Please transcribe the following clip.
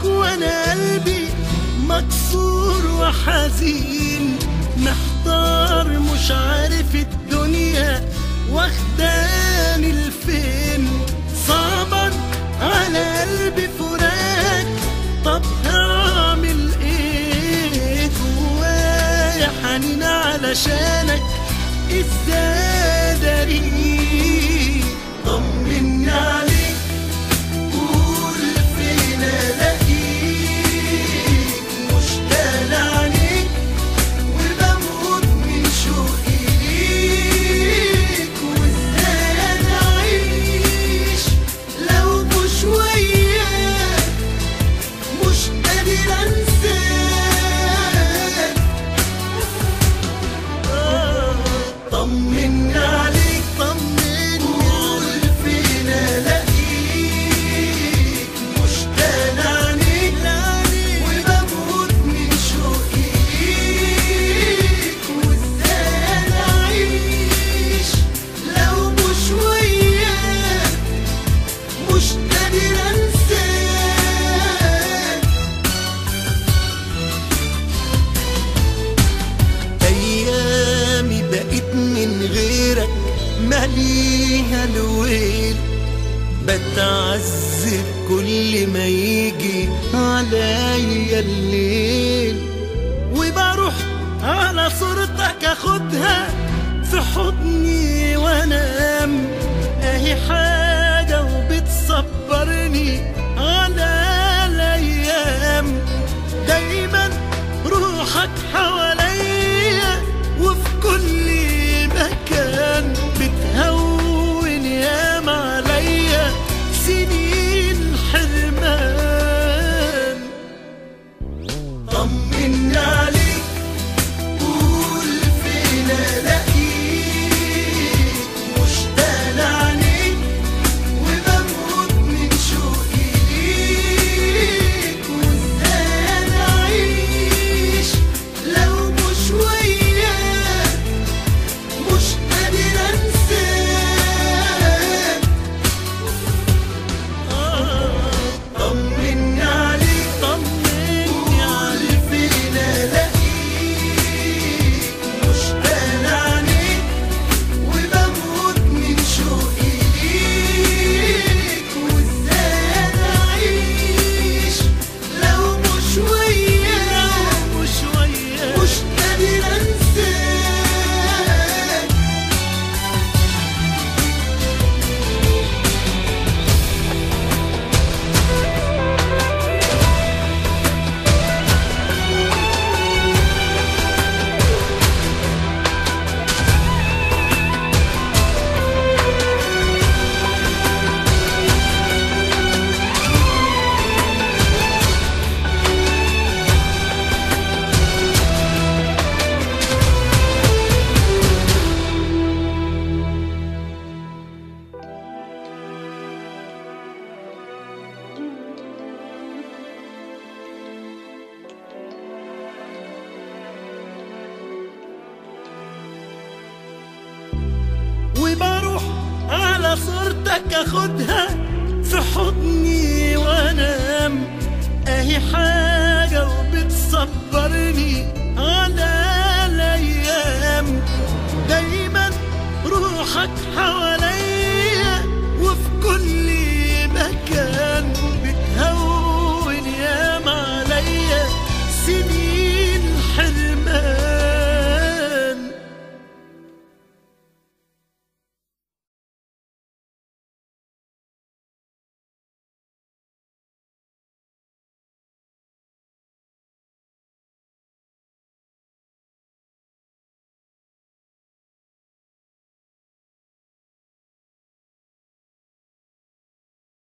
بعدك وانا قلبي مكسور وحزين محتار مش عارف الدنيا واخداني لفين صعبا على قلبي فراق طب هعمل ايه جوايا حنين علشانك ازاي اداريك طمني عليك قول فين الاقيك مشتاق عليك وبموت من شوقي ليك وازاي انا اعيش لو مش وياك مش قادر انساك طمني عليك طمني قول فين الاقيك مشتاق عليك وبموت من شوقي ليك وازاي انا اعيش لو مش وياك مش قادر انساك ايامي بقيت من غيرك ماليها الويل بتعذب كل ما يجي عليا الليل وبروح على صورتك اخدها في حضني وانام اهي حاجة وبتصبرني على الايام دايما روحك حواليا وفي كل مكان بتهون ياما عليا سنين حرمان طمني عليك قول فين الاقيك مشتاق عليك وبموت من شوقي ليك وازاي انا اعيش لو مش وياك مش قادر انساك طمني عليك طمني عليك فين الاقيك مشتاق عليك وبموت من شوقي ليك وازاي انا اعيش لو مش وياك مش وياك مش قادر انساك وبروح على صورتك اخدها في حضني وانام اهي حاجة وبتصبرني على الايام دايما روحك حوالي